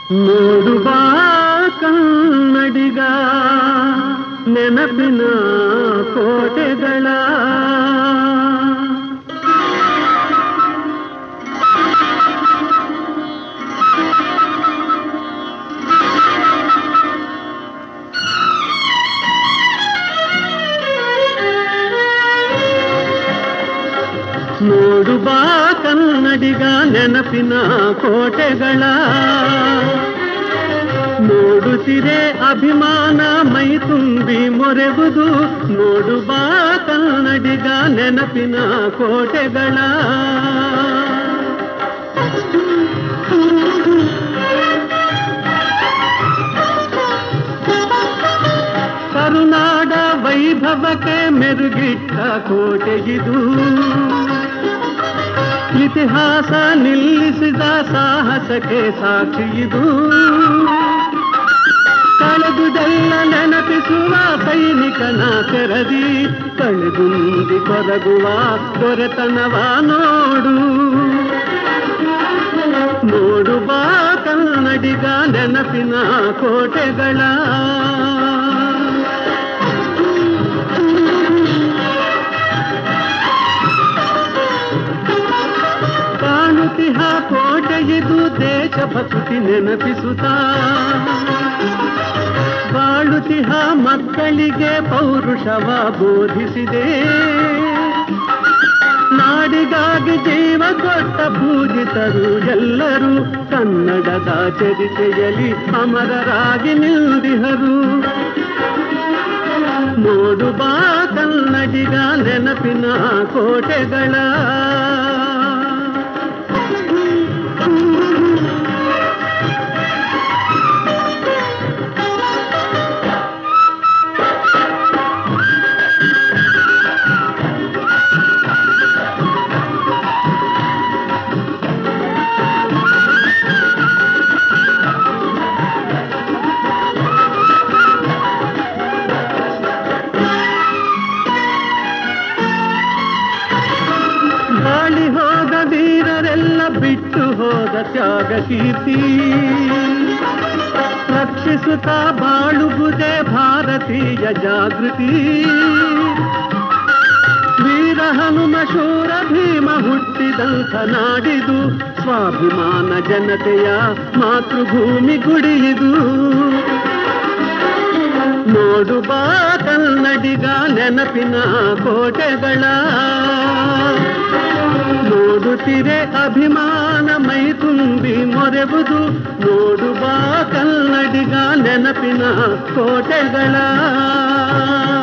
ನೋಡು ಬಾ ಕನ್ನಡಿಗ ನೆನಪಿನ ಕೋಟೆಗಳ ನೋಡು ಬಾ ಕನ್ನಡಿಗ ನೆನಪಿನ ಕೋಟೆಗಳ ನೋಡುತ್ತಿರೆ ಅಭಿಮಾನ ಮೈ ತುಂಬಿ ಮೊರೆಬುದು ನೋಡು ಬಾ ಕನ್ನಡಿಗ ನೆನಪಿನ ಕೋಟೆಗಳ ಕರುನಾಡ ವೈಭವಕ್ಕೆ ಮೆರುಗಿಟ್ಟ ಕೋಟೆಗಿದು ಇತಿಹಾಸ ನಿಲ್ಲಿಸಿದ ಸಾಹಸಕ್ಕೆ ಸಾಕ್ಷಿಯಿದು ಕಳೆದುದೆಲ್ಲ ನೆನಪಿಸುವ ಸೈನಿಕನ ತೆರದಿ ಕಳೆದುಂದಿ ಕೊರಗುವ ದೊರೆತನವ ನೋಡು ನೋಡು ಬಾ ಕನ್ನಡಿಗ ನೆನಪಿನ ಕೋಟೆಗಳ ಕಾಣುತಿಹ ಕೋಟೆಯಿದು ದೇಶಭಕ್ತಿ ನೆನಪಿಸುತ್ತಾ ಬಾಳುತಿಹ ಮಕ್ಕಳಿಗೆ ಪೌರುಷವ ಬೋಧಿಸಿದೆ ನಾಡಿಗಾಗಿ ಜೀವ ಕೊಟ್ಟ ಪೂಜಿತರು ಎಲ್ಲರೂ ಕನ್ನಡದ ಚರಿತೆಯಲ್ಲಿ ಅಮರರಾಗಿ ನಿಂದಿಹರು ನೋಡು ಬಾ ಕನ್ನಡಿಗ ನೆನಪಿನ ಕೋಟೆಗಳ ಬಾಳಿ ಹೋದ ವೀರರೆಲ್ಲ ಬಿಟ್ಟು ಹೋದ ತ್ಯಾಗ ಕೀರ್ತಿ ರಕ್ಷಿಸುತ್ತಾ ಬಾಳುವುದೇ ಭಾರತೀಯ ಜಾಗೃತಿ ವೀರ ಹನುಮ ಶೂರ ಭೀಮ ಹುಟ್ಟಿದಂಥ ನಾಡಿದು ಸ್ವಾಭಿಮಾನ ಜನತೆಯ ಮಾತೃಭೂಮಿ ಗುಡಿಯಿದು ನೋಡು ಬಾ ಕನ್ನಡಿಗ ನೆನಪಿನ ಕೋಟೆಗಳ ನೋಡುತ್ತಿರೆ ಅಭಿಮಾನ ಮೈ ತುಂಬಿ ಮೊರೆಬುದು ನೋಡು ಬಾ ಕನ್ನಡಿಗ ನೆನಪಿನ ಕೋಟೆಗಳ